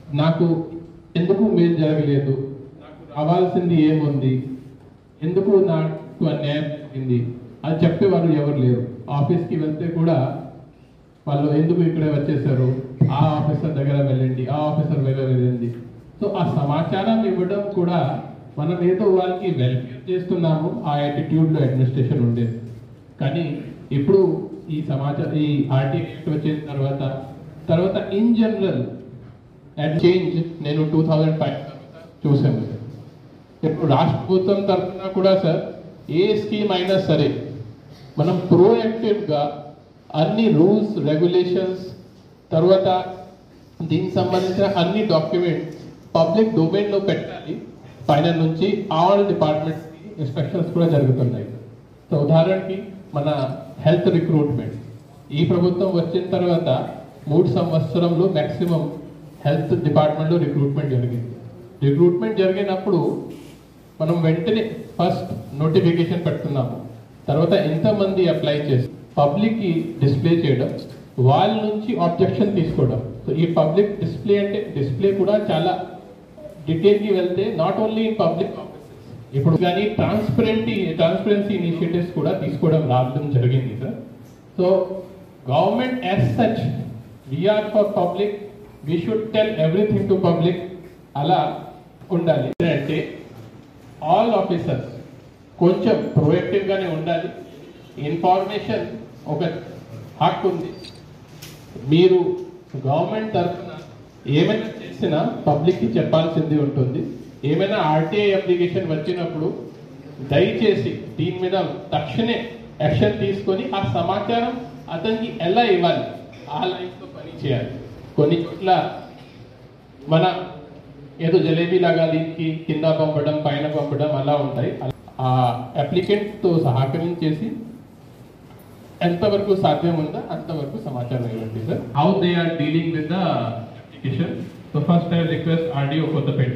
నాకు ఎందుకు మేలు జరగలేదు నాకు రావాల్సింది ఏముంది ఎందుకు నాకు అన్యాయం జరిగింది అది చెప్పేవారు ఎవరు లేరు ఆఫీస్కి వెళ్తే కూడా వాళ్ళు ఎందుకు ఇక్కడే వచ్చేసారు ఆ ఆఫీసర్ దగ్గర వెళ్ళండి ఆ ఆఫీసర్ దగ్గర వెళ్ళండి సో ఆ సమాచారం ఇవ్వడం కూడా మనం ఏదో వాళ్ళకి వెల్ఫేర్ చేస్తున్నాము ఆ యాటిట్యూడ్లో అడ్మినిస్ట్రేషన్ ఉండేది కానీ ఇప్పుడు ఈ సమాచారం ఈ ఆర్టీ యాక్ట్ వచ్చిన తర్వాత తర్వాత ఇన్ జనరల్ చేంజ్ నేను టూ థౌజండ్ ఫైవ్ చూసాను ఇప్పుడు రాష్ట్ర ప్రభుత్వం తరఫున కూడా సార్ ఏ స్కీమ్ అయినా సరే మనం ప్రోయాక్టివ్గా అన్ని రూల్స్ రెగ్యులేషన్స్ తర్వాత దీనికి సంబంధించిన అన్ని డాక్యుమెంట్స్ పబ్లిక్ డొమైన్లో పెట్టాలి పైన నుంచి ఆల్ డిపార్ట్మెంట్స్కి ఇన్స్పెక్షన్స్ కూడా జరుగుతున్నాయి సో ఉదాహరణకి మన హెల్త్ రిక్రూట్మెంట్ ఈ ప్రభుత్వం వచ్చిన తర్వాత మూడు సంవత్సరంలో మ్యాక్సిమం హెల్త్ డిపార్ట్మెంట్లో రిక్రూట్మెంట్ జరిగింది రిక్రూట్మెంట్ జరిగినప్పుడు మనం వెంటనే ఫస్ట్ నోటిఫికేషన్ పెడుతున్నాము తర్వాత ఎంతమంది అప్లై చేసి పబ్లిక్కి డిస్ప్లే చేయడం వాళ్ళ నుంచి ఆబ్జెక్షన్ తీసుకోవడం సో ఈ పబ్లిక్ డిస్ప్లే అంటే డిస్ప్లే కూడా చాలా డీటెయిల్కి వెళ్తే నాట్ ఓన్లీ ఇన్ పబ్లిక్ ఇప్పుడు కానీ ట్రాన్స్పరెంట్ ట్రాన్స్పరెన్సీ ఇనిషియేటివ్స్ కూడా తీసుకోవడం రావడం జరిగింది sir so government as such we are for public we should tell everything to public అలా ఉండాలి అంటే ఆల్ ఆఫీసర్స్ కొంచెం ప్రొయాక్టివ్గానే ఉండాలి ఇన్ఫర్మేషన్ ఒక హక్కు ఉంది మీరు గవర్నమెంట్ తరఫున ఏమైనా చేసినా పబ్లిక్కి చెప్పాల్సింది ఉంటుంది ఏమైనా ఆర్టీఐ అప్లికేషన్ వచ్చినప్పుడు దయచేసి దీని మీద తక్షణే యాక్షన్ తీసుకొని ఆ సమాచారం అతనికి ఎలా ఇవ్వాలి ఆ లైన్లో పని చేయాలి కొన్ని చోట్ల మన ఏదో జలేబీ లాగా దీనికి కింద పంపడం పైన పంపడం అలా ఉంటాయి ఆ అప్లికెంట్తో సహకరించేసి ఎంతవరకు సాధ్యం ఉందో అంతవరకు సమాచారం ఇవ్వండి sir how they are dealing with the application so first I request RDO Kothapeta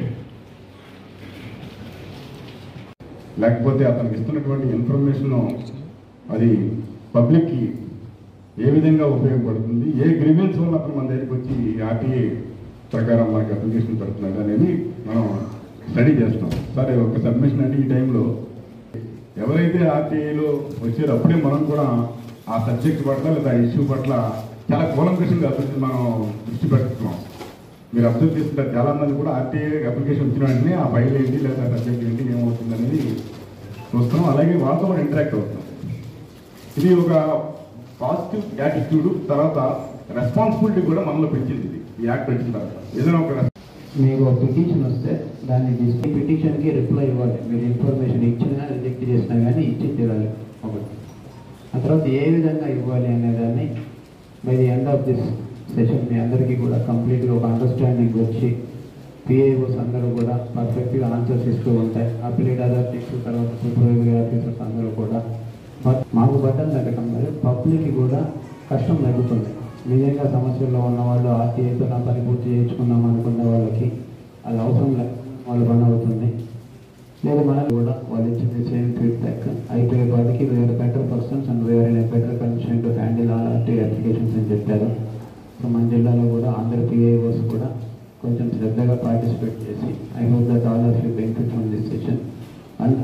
లేకపోతే అతనికి ఇస్తున్నటువంటి ఇన్ఫర్మేషన్ అది పబ్లిక్కి ఏ విధంగా ఉపయోగపడుతుంది ఏ గ్రీవెన్స్ వల్ల అతను మన దగ్గరికి వచ్చి ఆర్టీఏ ప్రకారం మనకి అప్లికేషన్ పెడుతున్నాడు అనేది మనం స్టడీ చేస్తాం సరే ఒక సబ్మిషన్ అంటే ఈ టైంలో ఎవరైతే ఆర్టీఐలో వచ్చారో అప్పుడే మనం కూడా ఆ సబ్జెక్ట్ పట్ల లేదా ఆ ఇష్యూ పట్ల చాలా కూలంకషంగా అభివృద్ధి మనం దృష్టి పెడుతున్నాం మీరు అబ్జర్వ్ చేస్తుంటారు చాలా మంది కూడా ఆర్టీఐ అప్లికేషన్ వచ్చిన వెంటనే ఆ ఫైల్ ఏంటి లేదా సబ్జెక్ట్ ఏంటి ఏమవుతుంది అనేది చూస్తున్నాం అలాగే వాళ్ళతో కూడా ఇంటరాక్ట్ అవుతున్నాం ఇది ఒక పాజిటివ్ యాటిట్యూడ్ తర్వాత రెస్పాన్సిబిలిటీ కూడా మనలో పెంచింది ఇది ఈ యాక్ట్ వచ్చిన తర్వాత ఏదైనా ఒక మీకు పిటిషన్ వస్తే దాన్ని తీసుకుని పిటిషన్కి రిప్లై ఇవ్వాలి మీరు ఇన్ఫర్మేషన్ ఇచ్చినా రిజెక్ట్ చేసినా కానీ ఇచ్చి తీరాలి ఒకటి ఆ తర్వాత ఏ విధంగా ఇవ్వాలి అనేదాన్ని by the end of this session మీ అందరికీ కూడా కంప్లీట్గా ఒక అండర్స్టాండింగ్ వచ్చి పిఐఓస్ అందరూ కూడా పర్ఫెక్ట్గా ఆన్సర్స్ ఇస్తూ ఉంటాయి అప్లీడ్ అథారిటీస్ తర్వాత సూపర్వైజరీ ఆఫీసర్స్ అందరూ కూడా బట్ మాకు బట్టలు తగ్గటం వల్ల పబ్లిక్కి కూడా కష్టం తగ్గుతుంది నిజంగా సమస్యల్లో ఉన్న వాళ్ళు ఆర్టీఐతో నా పని పూర్తి చేయించుకుందాం అనుకునే వాళ్ళకి అది అవసరం లేదు వాళ్ళు పని అవుతుంది లేదా మనం కూడా వాళ్ళు ఇచ్చింది సేమ్ ఫీడ్బ్యాక్ అయిపోయే వాటికి వేరే బెటర్ పర్సన్స్ అండ్ వేరే better condition to handle RTI applications అని చెప్పారు సో మన జిల్లాలో కూడా అందరు పిఐఓస్ కూడా కొంచెం శ్రద్ధగా పార్టిసిపేట్ చేసి I hope that all of you benefit from this session and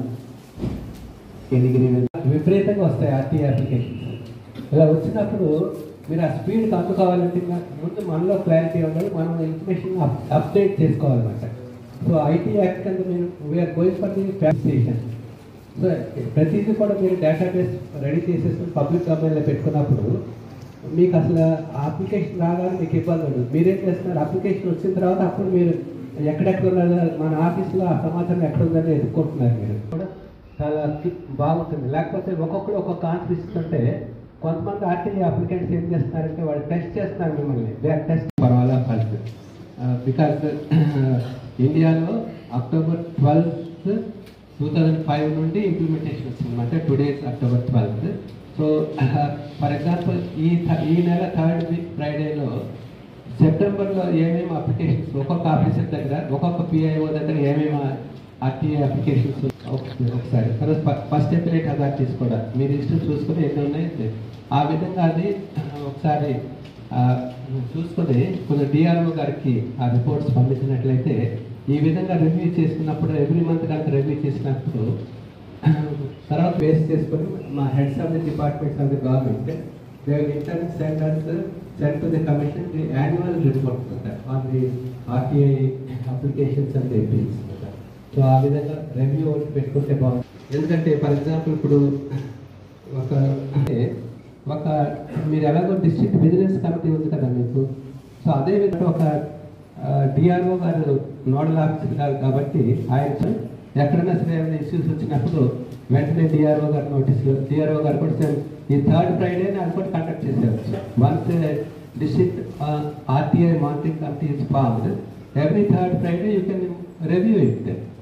ఎన్ని విపరీతంగా వస్తాయి ఆర్టీఐ అప్లికేషన్స్ ఇలా వచ్చినప్పుడు మీరు ఆ స్పీడ్కి అందుకోవాలంటే ఇంకా ముందు మనలో క్లారిటీ ఉండాలి మనం ఇన్ఫర్మేషన్ అప్డేట్ చేసుకోవాలన్నమాట సో ఐటీ యాక్ట్ కింద మీరు we are going for the taxation so ప్రతిదీ కూడా మీరు డేటాబేస్ రెడీ చేసేసుకుని పబ్లిక్ డొమైన్లో పెట్టుకున్నప్పుడు మీకు అసలు అప్లికేషన్ రాగానే మీకు ఇబ్బంది ఉండదు మీరేం చేస్తున్నారు అప్లికేషన్ వచ్చిన తర్వాత అప్పుడు మీరు ఎక్కడెక్కడ ఉన్నారు మన ఆఫీస్లో ఆ సమాచారం ఎక్కడ ఉందని ఎదుర్కొంటున్నారు మీరు కూడా చాలా కి- బాగుంటుంది లేకపోతే ఒక్కొక్కరు ఒక్కొక్క ఆన్సర్ ఇస్తుంటే కొంతమంది ఆర్టీఐ అప్లికెంట్స్ ఏం చేస్తున్నారంటే వాళ్ళు టెస్ట్ చేస్తున్నారు మిమ్మల్ని they are test for all of us because ఇండియాలో October twelfth two thousand five నుండి ఇంప్లిమెంటేషన్ వచ్చింది అంటే today's October twelfth so for example ఈ థ- ఈ నెల థర్డ్ వీక్ ఫ్రైడేలో సెప్టెంబర్లో ఏమేమి అప్లికేషన్స్ ఒక్కొక్క ఆఫీసర్ దగ్గర ఒక్కొక్క పిఐఓ దగ్గర ఏమేమి ఆర్టీఐ అప్లికేషన్స్ ఒకసారి తర్వాత ఫస్ట్ ఎపిలేట్ అథారిటీస్ కూడా మీరు ఇష్టం చూసుకుని ఎన్ని ఉన్నాయి ఆ విధంగా అది ఒకసారి ఆ, చూసుకొని కొంచెం డిఆర్ఓ గారికి ఆ రిపోర్ట్స్ పంపించినట్లయితే ఈ విధంగా రివ్యూ చేసుకున్నప్పుడు ఎవ్రీ మంత్ కనుక రివ్యూ చేసినప్పుడు తర్వాత బేస్ చేసుకొని మా heads of the departments of the government they inter centres send to the commission the annual report on the RTI applications and MPs so ఆ విధంగా రెవ్యూ ఒకటి పెట్టుకుంటే బాగుంది ఎందుకంటే ఫర్ ఎగ్జాంపుల్ ఇప్పుడు ఒక అంటే ఒక మీరు ఎలాగో డిస్ట్రిక్ట్ విజిలెన్స్ కమిటీ ఉంది కదా మీకు సో అదే విధంగా ఒక డిఆర్ఓ గారు నోడల్ ఆఫీసర్ గారు కాబట్టి ఆయన ఎక్కడైనా సరే ఏమైనా ఇష్యూస్ వచ్చినప్పుడు వెంటనే డిఆర్ఓ గారు నోటీసులు డిఆర్ఓ గారు కూడా same ఈ థర్డ్ ఫ్రైడే అది కూడా కండక్ట్ చేసేవచ్చు once district RTI monitoring committee is formed every third Friday you can review it